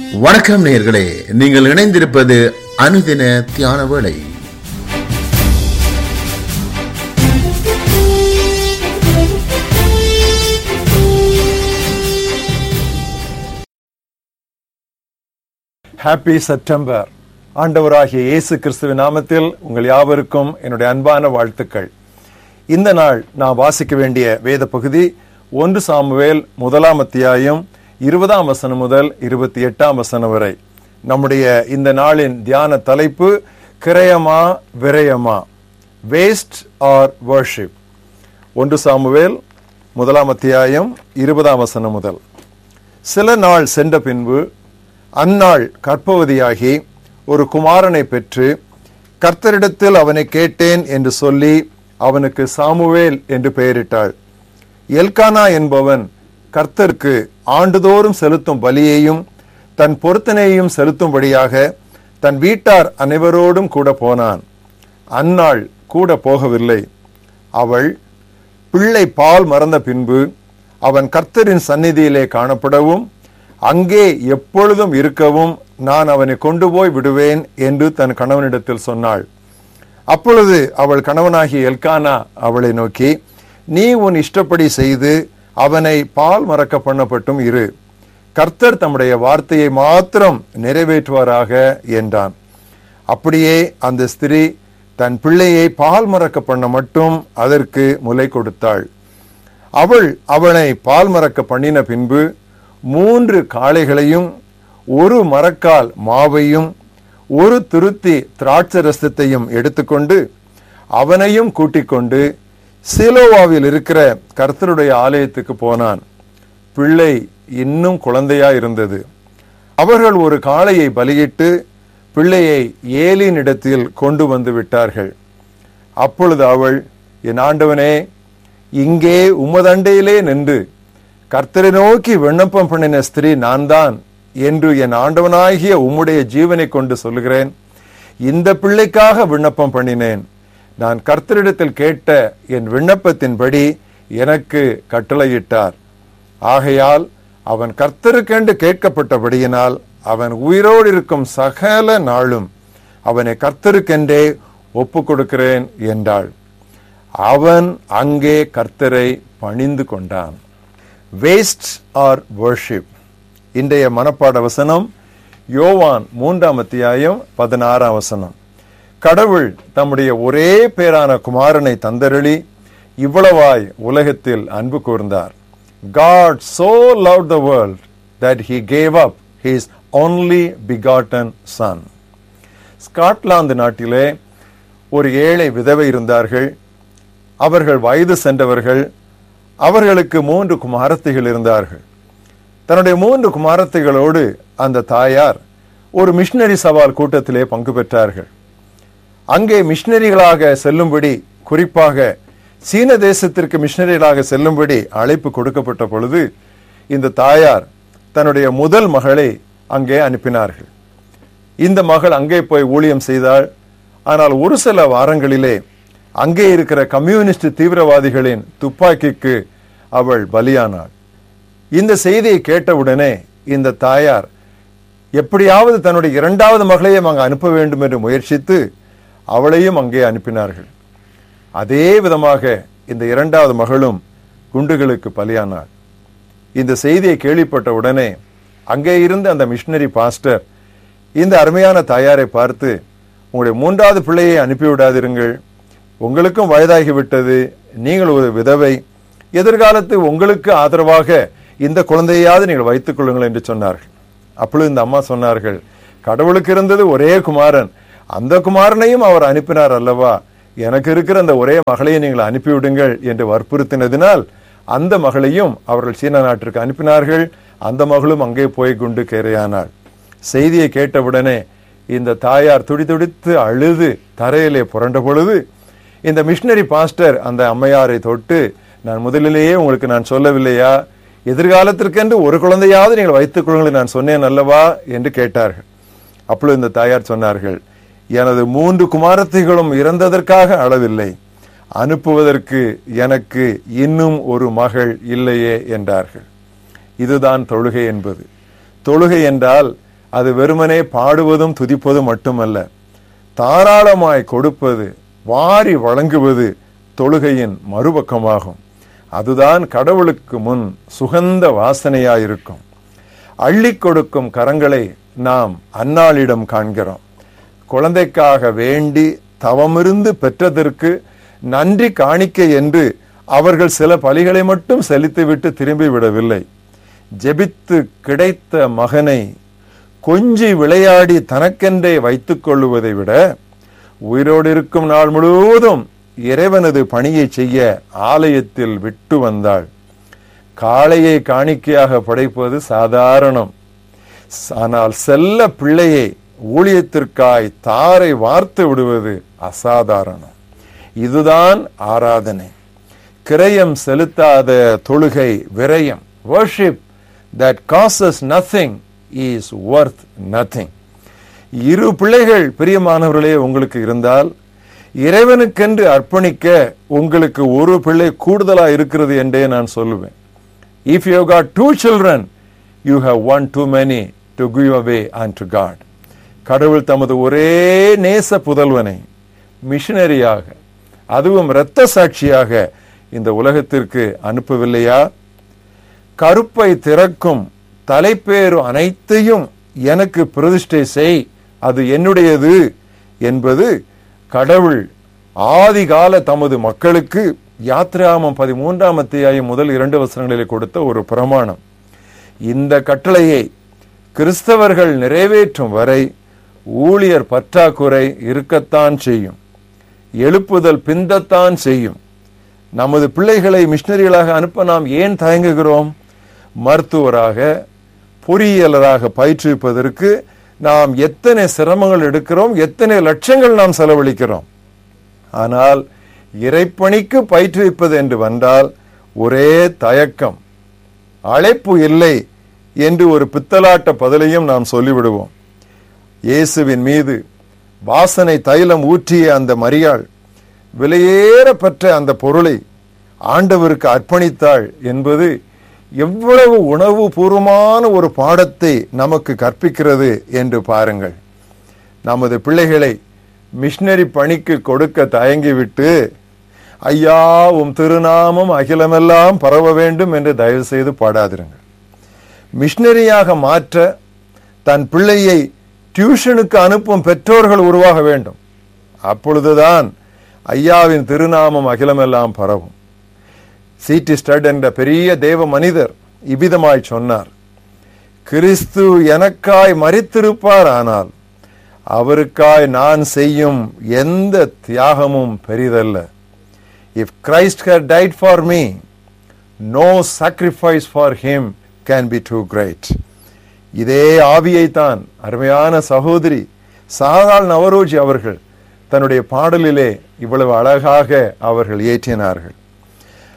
வணக்கம் நேயர்களே நீங்கள் இணைந்திருப்பது அனுதின தியான வேளை ஹாப்பி செப்டம்பர் ஆண்டவராகிய இயேசு கிறிஸ்துவின் நாமத்தில் உங்கள் யாவருக்கும் என்னுடைய அன்பான வாழ்த்துக்கள் இந்த நாள் நான் வாசிக்க வேண்டிய வேத பகுதி ஒன்று சாமுவேல் முதலாம் அத்தியாயம் இருபதாம் வசனம் முதல் இருபத்தி எட்டாம் வசனம் வரை நம்முடைய இந்த நாளின் தியான தலைப்பு கிரயமா விரயமா வேஸ்ட் ஆர் வர்ஷிப் ஒன்று சாமுவேல் முதலாம் அத்தியாயம் இருபதாம் வசனம் முதல் சில நாள் சென்ற பின்பு அந்நாள் கற்பவதியாகி ஒரு குமாரனை பெற்று கர்த்தரிடத்தில் அவனை கேட்டேன் என்று சொல்லி அவனுக்கு சாமுவேல் என்று பெயரிட்டாள் எல்கானா என்பவன் கர்த்தருக்கு ஆண்டுதோறும் செலுத்தும் பலியையும் தன் பொருத்தனையையும் செலுத்தும்படியாக தன் வீட்டார் அனைவரோடும் கூட போனான் அந்நாள் கூட போகவில்லை அவள் பிள்ளை பால் மறந்த பின்பு அவன் கர்த்தரின் சந்நிதியிலே காணப்படவும் அங்கே எப்பொழுதும் இருக்கவும் நான் அவனை கொண்டு போய் விடுவேன் என்று தன் கணவனிடத்தில் சொன்னாள் அப்பொழுது அவள் கணவனாகிய எல்கானா அவளை நோக்கி நீ உன் இஷ்டப்படி செய்து அவனை பால் மறக்க பண்ணப்பட்டும் இரு கர்த்தர் தம்முடைய வார்த்தையை மாத்திரம் நிறைவேற்றுவாராக என்றான் அப்படியே அந்த ஸ்திரீ தன் பிள்ளையை பால் மறக்க பண்ண மட்டும் அதற்கு முலை கொடுத்தாள் அவள் அவனை பால் மறக்க பண்ணின பின்பு மூன்று காளைகளையும் ஒரு மரக்கால் மாவையும் ஒரு துருத்தி திராட்சை ரசத்தையும் எடுத்துக்கொண்டு அவனையும் கூட்டிக் கொண்டு சீலோவாவில் இருக்கிற கர்த்தருடைய ஆலயத்துக்கு போனான் பிள்ளை இன்னும் குழந்தையா இருந்தது அவர்கள் ஒரு காளையை பலியிட்டு பிள்ளையை ஏலினிடத்தில் கொண்டு வந்து விட்டார்கள் அப்பொழுது அவள் என் ஆண்டவனே இங்கே உமதண்டையிலே நின்று கர்த்தரை நோக்கி விண்ணப்பம் பண்ணின ஸ்திரீ நான் தான் என்று என் ஆண்டவனாகிய உம்முடைய ஜீவனை கொண்டு சொல்லுகிறேன் இந்த பிள்ளைக்காக விண்ணப்பம் பண்ணினேன் நான் கர்த்தரிடத்தில் கேட்ட என் விண்ணப்பத்தின்படி எனக்கு கட்டளையிட்டார் ஆகையால் அவன் கர்த்தருக்கென்று கேட்கப்பட்டபடியினால் அவன் உயிரோடு இருக்கும் சகல நாளும் அவனை கர்த்தருக்கென்றே ஒப்பு கொடுக்கிறேன் என்றாள் அவன் அங்கே கர்த்தரை பணிந்து கொண்டான் வேஸ்ட் ஆர் வர்ஷிப் இன்றைய மனப்பாட வசனம் யோவான் மூன்றாம் அத்தியாயம் பதினாறாம் வசனம் கடவுள் தம்முடைய ஒரே பேரான குமாரனை தந்தருளி இவ்வளவாய் உலகத்தில் அன்பு கூர்ந்தார் God so love the world that he gave up his only begotten son Scotland நாட்டிலே ஒரு ஏழை விதவை இருந்தார்கள் அவர்கள் வயது சென்றவர்கள் அவர்களுக்கு மூன்று குமாரத்திகள் இருந்தார்கள் தன்னுடைய மூன்று குமாரத்திகளோடு அந்த தாயார் ஒரு மிஷினரி சவால் கூட்டத்திலே பங்கு பெற்றார்கள் அங்கே மிஷினரிகளாக செல்லும்படி குறிப்பாக சீன தேசத்திற்கு மிஷினரிகளாக செல்லும்படி அழைப்பு கொடுக்கப்பட்ட பொழுது இந்த தாயார் தன்னுடைய முதல் மகளை அங்கே அனுப்பினார்கள் இந்த மகள் அங்கே போய் ஊழியம் செய்தாள் ஆனால் ஒரு சில வாரங்களிலே அங்கே இருக்கிற கம்யூனிஸ்ட் தீவிரவாதிகளின் துப்பாக்கிக்கு அவள் பலியானாள் இந்த செய்தியை கேட்டவுடனே இந்த தாயார் எப்படியாவது தன்னுடைய இரண்டாவது மகளையும் அங்கு அனுப்ப வேண்டும் என்று முயற்சித்து அவளையும் அங்கே அனுப்பினார்கள் அதே விதமாக இந்த இரண்டாவது மகளும் குண்டுகளுக்கு பலியானாள் இந்த செய்தியை கேள்விப்பட்ட உடனே அங்கே இருந்த அந்த மிஷினரி பாஸ்டர் இந்த அருமையான தாயாரை பார்த்து உங்களுடைய மூன்றாவது பிள்ளையை அனுப்பிவிடாதிருங்கள் உங்களுக்கும் வயதாகிவிட்டது நீங்கள் ஒரு விதவை எதிர்காலத்து உங்களுக்கு ஆதரவாக இந்த குழந்தையாவது நீங்கள் வைத்துக் கொள்ளுங்கள் என்று சொன்னார்கள் அப்பொழுது இந்த அம்மா சொன்னார்கள் கடவுளுக்கு இருந்தது ஒரே குமாரன் அந்த குமாரனையும் அவர் அனுப்பினார் அல்லவா எனக்கு இருக்கிற அந்த ஒரே மகளையும் நீங்கள் அனுப்பிவிடுங்கள் என்று வற்புறுத்தினதினால் அந்த மகளையும் அவர்கள் சீன நாட்டிற்கு அனுப்பினார்கள் அந்த மகளும் அங்கே போய் குண்டு கேரையானாள் செய்தியை கேட்டவுடனே இந்த தாயார் துடிதுடித்து அழுது தரையிலே புரண்ட பொழுது இந்த மிஷினரி பாஸ்டர் அந்த அம்மையாரை தொட்டு நான் முதலிலேயே உங்களுக்கு நான் சொல்லவில்லையா எதிர்காலத்திற்கென்று ஒரு குழந்தையாவது நீங்கள் வைத்துக் கொள்ளுங்கள் நான் சொன்னேன் அல்லவா என்று கேட்டார்கள் அப்பொழுது இந்த தாயார் சொன்னார்கள் எனது மூன்று குமாரத்திகளும் இறந்ததற்காக அளவில்லை அனுப்புவதற்கு எனக்கு இன்னும் ஒரு மகள் இல்லையே என்றார்கள் இதுதான் தொழுகை என்பது தொழுகை என்றால் அது வெறுமனே பாடுவதும் துதிப்பதும் மட்டுமல்ல தாராளமாய் கொடுப்பது வாரி வழங்குவது தொழுகையின் மறுபக்கமாகும் அதுதான் கடவுளுக்கு முன் சுகந்த வாசனையாயிருக்கும் அள்ளி கொடுக்கும் கரங்களை நாம் அன்னாளிடம் காண்கிறோம் குழந்தைக்காக வேண்டி தவமிருந்து பெற்றதற்கு நன்றி காணிக்கை என்று அவர்கள் சில பலிகளை மட்டும் செலுத்திவிட்டு திரும்பி விடவில்லை ஜெபித்து கிடைத்த மகனை கொஞ்சி விளையாடி தனக்கென்றே வைத்துக் கொள்ளுவதை விட உயிரோடு இருக்கும் நாள் முழுவதும் இறைவனது பணியை செய்ய ஆலயத்தில் விட்டு வந்தாள் காளையை காணிக்கையாக படைப்பது சாதாரணம் ஆனால் செல்ல பிள்ளையை ஊழியத்திற்காய் தாரை வார்த்து விடுவது அசாதாரணம் இதுதான் ஆராதனை கிரயம் செலுத்தாத தொழுகை விரயம் worship that costs nothing is worth nothing இரு பிள்ளைகள் பிரியமானவர்களே உங்களுக்கு இருந்தால் இறைவனுக்கென்று அர்ப்பணிக்க உங்களுக்கு ஒரு பிள்ளை கூடுதலா இருக்கிறது என்றே நான் சொல்லுவேன் if you got two children you have one too many to give away and to God கடவுள் தமது ஒரே நேச புதல்வனை மிஷனரியாக அதுவும் இரத்த சாட்சியாக இந்த உலகத்திற்கு அனுப்பவில்லையா கருப்பை திறக்கும் தலைப்பேறு அனைத்தையும் எனக்கு பிரதிஷ்டை செய் அது என்னுடையது என்பது கடவுள் ஆதிகால தமது மக்களுக்கு யாத்ராமம் பதிமூன்றாம் அத்தியாயம் முதல் இரண்டு வசனங்களிலே கொடுத்த ஒரு பிரமாணம் இந்த கட்டளையை கிறிஸ்தவர்கள் நிறைவேற்றும் வரை ஊழியர் பற்றாக்குறை இருக்கத்தான் செய்யும் எழுப்புதல் பிந்தத்தான் செய்யும் நமது பிள்ளைகளை மிஷினரிகளாக அனுப்ப நாம் ஏன் தயங்குகிறோம் மருத்துவராக பொறியியலராக பயிற்றுவிப்பதற்கு நாம் எத்தனை சிரமங்கள் எடுக்கிறோம் எத்தனை லட்சங்கள் நாம் செலவழிக்கிறோம் ஆனால் இறைப்பணிக்கு பயிற்றுவிப்பது என்று வந்தால் ஒரே தயக்கம் அழைப்பு இல்லை என்று ஒரு பித்தலாட்ட பதிலையும் நாம் சொல்லிவிடுவோம் இயேசுவின் மீது வாசனை தைலம் ஊற்றிய அந்த மரியாள் விலையேற பெற்ற அந்த பொருளை ஆண்டவருக்கு அர்ப்பணித்தாள் என்பது எவ்வளவு உணவு பூர்வமான ஒரு பாடத்தை நமக்கு கற்பிக்கிறது என்று பாருங்கள் நமது பிள்ளைகளை மிஷினரி பணிக்கு கொடுக்க தயங்கிவிட்டு ஐயா உம் திருநாமம் அகிலமெல்லாம் பரவ வேண்டும் என்று தயவு செய்து பாடாதிருங்கள் மிஷினரியாக மாற்ற தன் பிள்ளையை டியூஷனுக்கு அனுப்பும் பெற்றோர்கள் உருவாக வேண்டும் அப்பொழுதுதான் ஐயாவின் திருநாமம் அகிலமெல்லாம் பரவும் சிடி ஸ்டட் என்ற பெரிய தேவ மனிதர் இவ்விதமாய் சொன்னார் கிறிஸ்து எனக்காய் மறித்திருப்பார் ஆனால் அவருக்காய் நான் செய்யும் எந்த தியாகமும் பெரிதல்ல if Christ had died for me no sacrifice for him can be too great இதே ஆவியைத்தான் அருமையான சகோதரி சாதாள் நவரோஜி அவர்கள் தன்னுடைய பாடலிலே இவ்வளவு அழகாக அவர்கள் ஏற்றினார்கள்